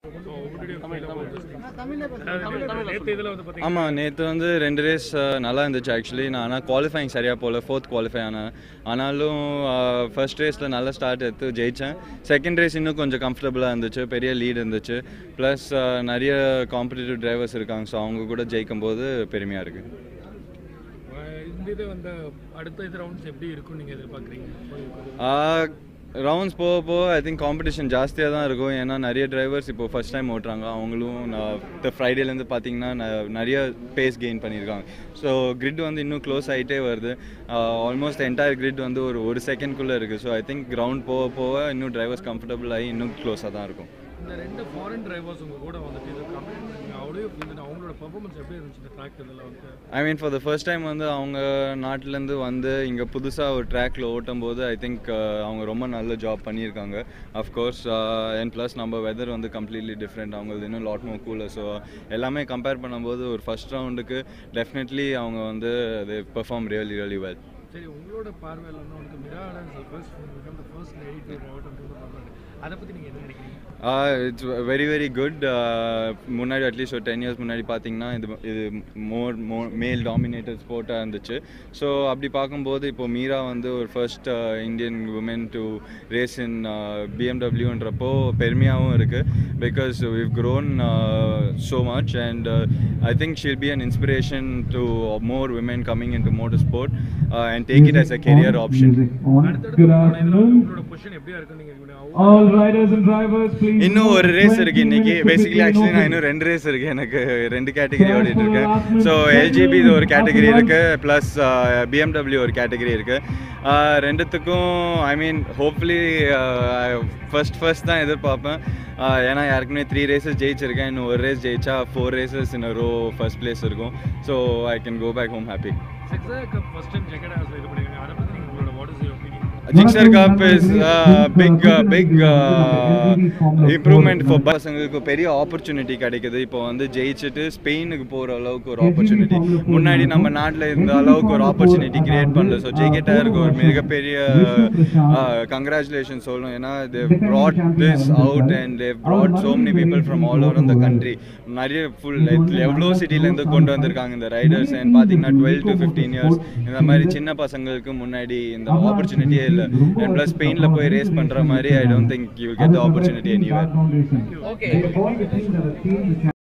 நேற்று இதில் வந்து பார்த்தீங்கன்னா ஆமாம் நேற்று வந்து ரெண்டு ரேஸ் நல்லா இருந்துச்சு ஆக்சுவலி நான் ஆனால் குவாலிஃபைங் சரியாக போகல ஃபோர்த் குவாலிஃபை ஆனேன் ஆனாலும் ஃபர்ஸ்ட் ரேஸில் நல்ல ஸ்டார்ட் எடுத்து ஜெயித்தேன் செகண்ட் ரேஸ் இன்னும் கொஞ்சம் கம்ஃபர்டபுளாக இருந்துச்சு பெரிய லீட் இருந்துச்சு ப்ளஸ் நிறைய காம்படிட்டிவ் டிரைவர்ஸ் இருக்காங்க ஸோ அவங்க கூட ஜெயிக்கும் போது பெருமையாக இருக்குது அஹ் இந்த இது வந்து அடுத்த இது ரவுண்ட்ஸ் எப்படி இருக்கும்னு நீங்கள் எதிர்பார்க்குறீங்க ரவுண்ட்ஸ் போக போக ஐ திங்க் காம்படிஷன் ஜாஸ்தியாக தான் இருக்கும் ஏன்னா நிறைய டிரைவர்ஸ் இப்போ ஃபர்ஸ்ட் டைம் ஓட்டுறாங்க அவங்களும் இந்த ஃப்ரைடேலேருந்து பார்த்தீங்கன்னா ந- நிறைய பேஸ் கெயின் பண்ணியிருக்காங்க ஸோ கிரிட் வந்து இன்னும் க்ளோஸ் ஆகிட்டே வருது ஆல்மோஸ்ட் என்டையர் கிரிட் வந்து ஒரு ஒரு செகண்ட்குள்ளே இருக்குது ஸோ ஐ திங்க் ரவுண்ட் போக போக இன்னும் டிரைவர்ஸ் கம்ஃபர்டபுள் ஆகி இன்னும் க்ளோஸாக தான் இருக்கும் இந்த ரெண்டு ஃபாரின் டிரைவர்ஸ் உங்க கூட வந்துட்டு இது கம்பெனி பண்ணீங்க அவ்வளோ இருந்துட்டு அவங்களோட பெர்ஃபார்மன்ஸ் எப்படி இருந்துச்சு இந்த ட்ராக் இதில் வந்து I mean for the first time வந்து அவங்க நாட்டிலேருந்து வந்து இங்கே புதுசாக ஒரு ட்ராக்ல ஓட்டும் போது ஐ திங்க் அவங்க ரொம்ப நல்ல ஜாப் பண்ணியிருக்காங்க அஃப்கோர்ஸ் அண்ட் ப்ளஸ் நம்ம வெதர் வந்து கம்ப்ளீட்லி டிஃப்ரெண்ட் அவங்களுக்கு இன்னும் லாட் மோ கூலர் ஸோ எல்லாமே கம்பேர் பண்ணும்போது ஒரு ஃபர்ஸ்ட் ரவுண்டுக்கு டெஃபினெட்லி அவங்க வந்து அது பெர்ஃபார்ம் ரியலி ரியலி வெல் சரி உங்களோட பார்வையில் வந்து உனக்கு மிராடன் first become the first lady to drive out பண்ணுறாங்க அதை பற்றி நீங்கள் என்ன நினைக்கிறீங்க இட்ஸ் வெரி வெரி குட் முன்னாடி அட்லீஸ்ட் ஒரு டென் இயர்ஸ் முன்னாடி பார்த்தீங்கன்னா இது இது மோர் மோ மேல் டாமினேட்டட் ஸ்போர்ட்டாக இருந்துச்சு ஸோ அப்படி பார்க்கும்போது இப்போ மீரா வந்து ஒரு first Indian woman to race in பிஎம்டபிள்யூன்றப்போ பெருமையாகவும் இருக்குது because we've grown uh, so much and uh, I think she'll be an inspiration to more women coming into motorsport uh, and take it as a career option. அடுத்தடுத்து உங்களோட இதில் வந்து உங்களோட position எப்படியா இருக்குன்னு நீங்கள் All riders and drivers, please. இன்னும் ஒரு ரேஸ் இருக்கு இன்னைக்கு பேசிக்கலி ஆக்சுவலி நான் இன்னும் ரெண்டு ரேஸ் இருக்கு எனக்கு ரெண்டு கேட்டகரி ஓடிட்டு இருக்கேன் ஸோ எல்ஜிபி இது ஒரு கேட்டகரி இருக்கு ப்ளஸ் பிஎம்டபிள்யூ ஒரு கேட்டகரி இருக்கு ஆஹ் ரெண்டுத்துக்கும் I mean hopefully first first தான் எதிர்பார்ப்பேன் ஆஹ் ஏன்னா யாருக்குமே த்ரீ ரேசஸ் ஜெயிச்சிருக்கேன் இன்னும் ஒரு ரேஸ் ஜெயிச்சா four races in row first place இருக்கும் so I can go back home happy Gixxer cup first time ஜெகட் ஹாஸ்ல இது பண்ணிருக்காங்க அதை பற்றி நீங்கள் உங்களோட what is your opinion Gixxer cup is big big improvement for பசங்களுக்கு பெரிய ஆப்பர்ச்சுனிட்டி கிடைக்குது இப்போ வந்து ஜெயிச்சுட்டு ஸ்பெயினுக்கு போகிற அளவுக்கு ஒரு ஆப்பர்ச்சுனிட்டி முன்னாடி நம்ம நாட்டில் இருந்த அளவுக்கு ஒரு ஆப்பர்ச்சுனிட்டி கிரியேட் பண்ணல ஸோ ஜெயிக்கிட்டாருக்கு ஒரு மிகப்பெரிய கங்க்ராச்சுலேஷன் சொல்லணும் ஏன்னா they brought this out and they've brought so many people from all over the country நிறைய ஃபுல் எவ்வளோ சிட்டிலேருந்து கொண்டு வந்திருக்காங்க இந்த ரைடர்ஸ் அண்ட் பார்த்தீங்கன்னா டுவெல் டு ஃபிஃப்டீன் இயர்ஸ் இந்த மாதிரி சின்ன பசங்களுக்கு முன்னாடி இந்த ஆப்பர்ச்சுனிட்டியே இல்லை அண்ட் ப்ளஸ் ஸ்பெயினில் போய் ரேஸ் பண்ணுற மாதிரி I don't think you will get the opportunity anywhere Okay.